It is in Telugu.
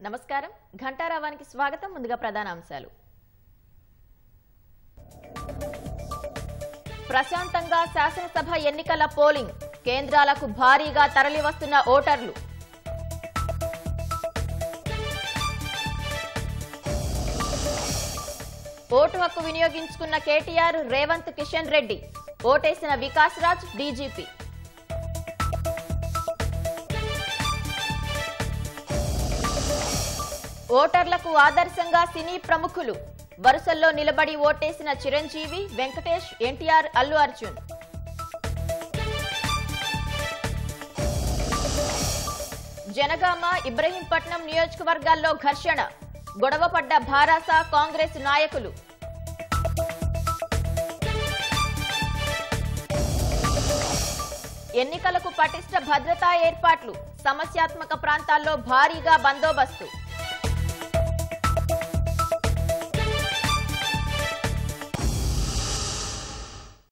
నమస్కారం ఘంటారావానికి స్వాగతం ముందుగా ప్రధాన అంశాలు ప్రశాంతంగా శాసనసభ ఎన్నికల పోలింగ్ కేంద్రాలకు భారీగా తరలివస్తున్న ఓటర్లు ఓటు హక్కు వినియోగించుకున్న కేటీఆర్ రేవంత్ కిషన్ రెడ్డి ఓటేసిన వికాస్ రాజ్ డీజీపీ ఓటర్లకు ఆదర్శంగా సినీ ప్రముఖులు వరుసల్లో నిలబడి ఓటేసిన చిరంజీవి వెంకటేష్ ఎన్టీఆర్ అల్లు అర్జున్ జనగామ ఇబ్రహీంపట్నం నియోజకవర్గాల్లో ఘర్షణ గొడవపడ్డ భారాస కాంగ్రెస్ నాయకులు ఎన్నికలకు పటిష్ట భద్రతా ఏర్పాట్లు సమస్యాత్మక ప్రాంతాల్లో భారీగా బందోబస్తు